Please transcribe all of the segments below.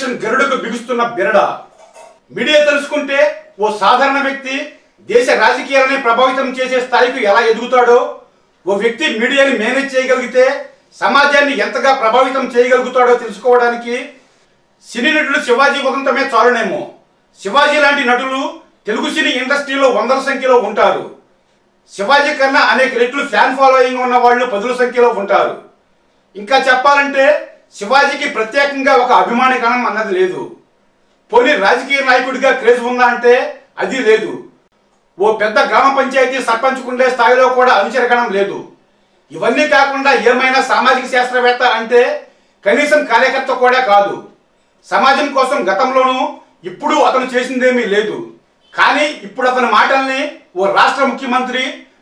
operation గరుడకు బిగుస్తున్న బిరడ media తెలుసుకుంటే ఓ సాధారణ వ్యక్తి దేశ రాజకీయాలని ప్రభావితం చేసే స్థాయికి ఎలా ఎదుగుతాడో ఓ వ్యక్తి మీడియాని మేనేజ్ చేయగలిగితే సమాజాన్ని ఎంతగా ప్రభావితం చేయగలుగుతాడో తెలుసుకోవడానికి సినీ నటుడు శివాజీ ఉదంతమే చాలునేమో శివాజీ లాంటి నటులు తెలుగు సినీ ఇండస్ట్రీలో వందల సంఖ్యలో ఉంటారు శివాజీ కన్నా అనేక రెట్లు ఫ్యాన్ ఫాలోయింగ్ ఉన్న వాళ్ళు పదుల సంఖ్యలో ఉంటారు ఇంకా చెప్పాలంటే శివాజీకి ప్రత్యేకంగా ఒక అభిమాని గణం అన్నది లేదు పోనీ రాజకీయ నాయకుడిగా క్రేజ్ ఉందా అంటే అది లేదు ఓ పెద్ద గ్రామ పంచాయతీ సర్పంచ్కుండే స్థాయిలో కూడా అనుచర గణం లేదు ఇవన్నీ కాకుండా ఏమైనా సామాజిక శాస్త్రవేత్త అంటే కనీసం కార్యకర్త కూడా కాదు సమాజం కోసం గతంలోనూ ఇప్పుడు అతను చేసిందేమీ లేదు కానీ ఇప్పుడు అతని మాటల్ని ఓ రాష్ట్ర ముఖ్యమంత్రి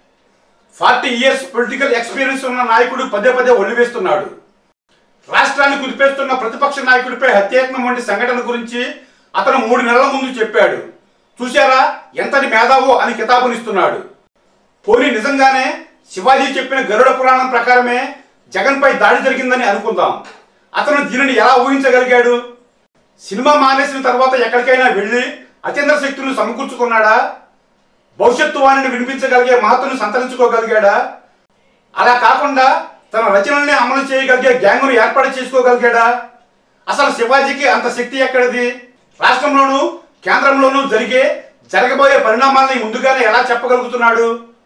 ఫార్టీ ఇయర్స్ పొలిటికల్ ఎక్స్పీరియన్స్ ఉన్న నాయకుడు పదే పదే ఒలివేస్తున్నాడు రాష్ట్రాన్ని కుదిపేస్తున్న ప్రతిపక్ష నాయకుడిపై హత్యాయత్నం వంటి సంఘటన గురించి అతను మూడు నెలల ముందు చెప్పాడు చూశారా ఎంతటి మేధావో అని కితాబునిస్తున్నాడు పోనీ నిజంగానే శివాజీ చెప్పిన గరుడ పురాణం ప్రకారమే జగన్పై దాడి జరిగిందని అనుకుందాం అతను దీనిని ఎలా ఊహించగలిగాడు సినిమా మానేసిన తర్వాత ఎక్కడికైనా వెళ్ళి అత్యంత శక్తులను సమకూర్చుకున్నాడా భవిష్యత్తు వాణిని వినిపించగలిగే మహత్తును సంతరించుకోగలిగాడా అలా కాకుండా తన రచనల్ని అమలు చేయగలిగే గ్యాంగును ఏర్పాటు చేసుకోగలిగాడా అసలు శివాజీకి అంత శక్తి ఎక్కడిది రాష్ట్రంలోనూ కేంద్రంలోనూ జరిగే జరగబోయే పరిణామాల్ని ముందుగానే ఎలా చెప్పగలుగుతున్నాడు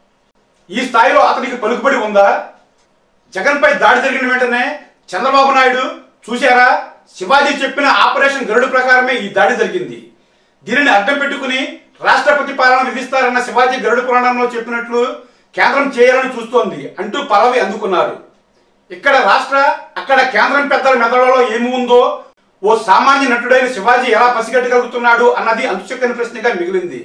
ఈ స్థాయిలో అతనికి పలుకుబడి ఉందా జగన్పై దాడి జరిగిన వెంటనే చంద్రబాబు నాయుడు చూశారా శివాజీ చెప్పిన ఆపరేషన్ గరుడు ప్రకారమే ఈ దాడి జరిగింది దీనిని అడ్డం పెట్టుకుని రాష్ట్రపతి పాలన విధిస్తారన్న శివాజీ గరుడు పురాణంలో చెప్పినట్లు కేంద్రం చేయాలని చూస్తోంది అంటూ పదవి అందుకున్నారు ఇక్కడ రాష్ట్ర అక్కడ కేంద్రం పెద్దల మెదడులో ఏమి ఉందో ఓ సామాన్య నటుడైన శివాజీ ఎలా పసిగట్టగలుగుతున్నాడు అన్నది అంతుచక్కని ప్రశ్నగా మిగిలింది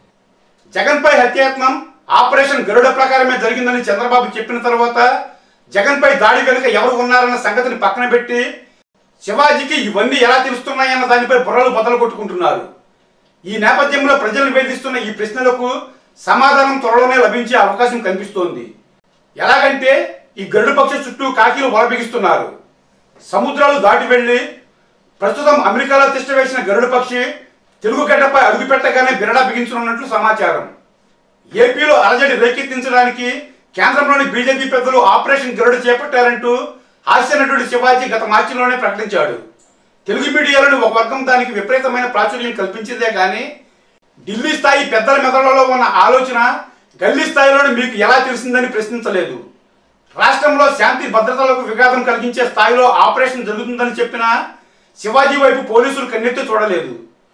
జగన్పై హత్యాయత్నం ఆపరేషన్ గరుడ ప్రకారమే జరిగిందని చంద్రబాబు చెప్పిన తర్వాత జగన్పై దాడి వెనుక ఎవరు ఉన్నారన్న సంగతిని పక్కన పెట్టి శివాజీకి ఇవన్నీ ఎలా తెలుస్తున్నాయన్న దానిపై బుర్రలు బద్దలు కొట్టుకుంటున్నారు ఈ నేపథ్యంలో ప్రజలు వేధిస్తున్న ఈ ప్రశ్నలకు సమాధానం త్వరలోనే లభించే అవకాశం కనిపిస్తోంది ఎలాగంటే ఈ గరుడు పక్ష చుట్టూ కాకిలు వలబిగిస్తున్నారు సముద్రాలు దాటి వెళ్లి ప్రస్తుతం అమెరికాలో తిష్టవేసిన గరుడు పక్షి తెలుగు గడ్డపై అడుగుపెట్టగానే బిరడా బిగించనున్నట్లు సమాచారం ఏపీలో అలజడి రేకెత్తించడానికి కేంద్రంలోని బీజేపీ పెద్దలు ఆపరేషన్ గరుడు చేపట్టారంటూ హాస్య నటుడు శివాజీ గత మార్చిలోనే ప్రకటించాడు తెలుగు మీడియాలోని ఒక వర్గం దానికి విపరీతమైన ప్రాచుర్యం కల్పించిందే కానీ ఢిల్లీ స్థాయి పెద్దల మెదడులో ఉన్న ఆలోచన గల్లీ స్థాయిలోని మీకు ఎలా తెలిసిందని ప్రశ్నించలేదు రాష్ట్రంలో శాంతి భద్రతలకు విఘాతం కలిగించే స్థాయిలో ఆపరేషన్ జరుగుతుందని చెప్పిన శివాజీ వైపు పోలీసులు కన్నెత్తి చూడలేదు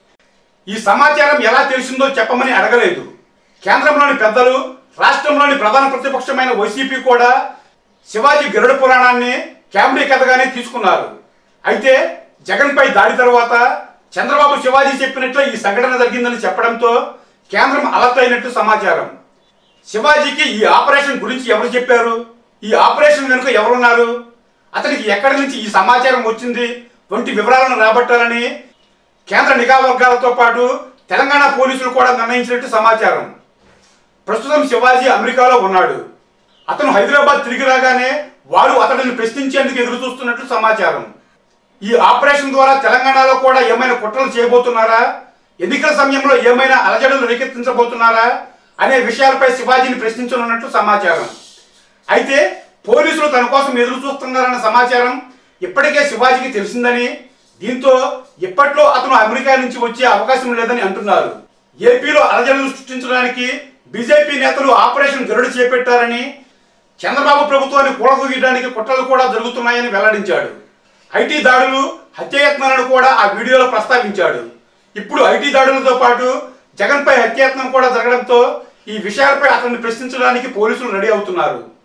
ఈ సమాచారం ఎలా తెలిసిందో చెప్పమని అడగలేదు కేంద్రంలోని పెద్దలు రాష్ట్రంలోని ప్రధాన ప్రతిపక్షమైన వైసీపీ కూడా శివాజీ గరుడ పురాణాన్ని కామెడీ కథగానే తీసుకున్నారు అయితే జగన్పై దాడి తర్వాత చంద్రబాబు శివాజీ చెప్పినట్లే ఈ సంఘటన జరిగిందని చెప్పడంతో కేంద్రం అలర్ట్ అయినట్టు సమాచారం శివాజీకి ఈ ఆపరేషన్ గురించి ఎవరు చెప్పారు ఈ ఆపరేషన్ వెనుక ఎవరున్నారు అతనికి ఎక్కడి నుంచి ఈ సమాచారం వచ్చింది వంటి వివరాలను రాబట్టాలని కేంద్ర నిఘా వర్గాలతో పాటు తెలంగాణ పోలీసులు కూడా నిర్ణయించినట్టు సమాచారం ప్రస్తుతం శివాజీ అమెరికాలో ఉన్నాడు అతను హైదరాబాద్ తిరిగి రాగానే వారు అతడిని ప్రశ్నించేందుకు ఎదురు చూస్తున్నట్లు సమాచారం ఈ ఆపరేషన్ ద్వారా తెలంగాణలో కూడా ఏమైనా కుట్రలు చేయబోతున్నారా ఎన్నికల సమయంలో ఏమైనా అలజడులు రేకెత్తించబోతున్నారా అనే విషయాలపై శివాజీని ప్రశ్నించనున్నట్లు సమాచారం అయితే పోలీసులు తన కోసం ఎదురు చూస్తున్నారన్న సమాచారం ఇప్పటికే శివాజీకి తెలిసిందని దీంతో ఇప్పట్లో అతను అమెరికా నుంచి వచ్చే అవకాశం లేదని అంటున్నారు ఏపీలో అలజడులు సృష్టించడానికి బీజేపీ నేతలు ఆపరేషన్ గరుడు చేపట్టారని చంద్రబాబు ప్రభుత్వాన్ని కూడదీయడానికి కుట్రలు కూడా జరుగుతున్నాయని వెల్లడించాడు ఐటీ దాడులు హత్యాయత్నాలను కూడా ఆ వీడియోలో ప్రస్తావించాడు ఇప్పుడు ఐటీ దాడులతో పాటు జగన్పై హత్యాయత్నం కూడా జరగడంతో ఈ విషయాలపై అతన్ని ప్రశ్నించడానికి పోలీసులు రెడీ అవుతున్నారు